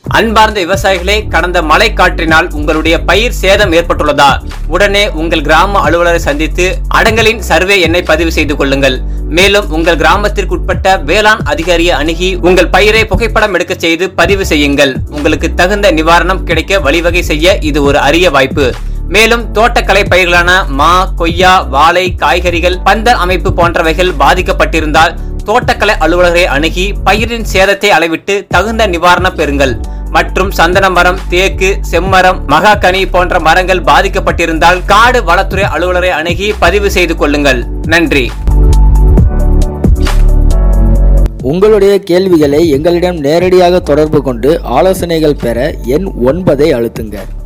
அன்பார்ந்த விவசாயிகளே கடந்த மழை காற்றினால் உங்களுடைய பயிர் சேதம் ஏற்பட்டுள்ளதா உடனே உங்கள் கிராம அலுவலரை சந்தித்து அடங்கலின் சர்வே எண்ணை பதிவு செய்து கொள்ளுங்கள் மேலும் உங்கள் கிராமத்திற்கு உட்பட்ட வேளாண் அதிகாரியை அணுகி உங்கள் பயிரை புகைப்படம் எடுக்க செய்து பதிவு செய்யுங்கள் உங்களுக்கு தகுந்த நிவாரணம் கிடைக்க வழிவகை செய்ய இது ஒரு அரிய வாய்ப்பு மேலும் தோட்டக்கலை பயிர்களான மா கொய்யா வாழை காய்கறிகள் பந்தல் அமைப்பு போன்றவைகள் பாதிக்கப்பட்டிருந்தால் தோட்டக்கலை அலுவலரை அணுகி பயிரின் சேதத்தை அளவிட்டு தகுந்த நிவாரணம் பெறுங்கள் மற்றும் சந்தன மரம் தேக்கு செம்மரம் மகாகனி போன்ற மரங்கள் பாதிக்கப்பட்டிருந்தால் காடு வனத்துறை அலுவலரை அணுகி பதிவு செய்து கொள்ளுங்கள் நன்றி உங்களுடைய கேள்விகளை எங்களிடம் நேரடியாக தொடர்பு கொண்டு ஆலோசனைகள் பெற எண் ஒன்பதை அழுத்துங்க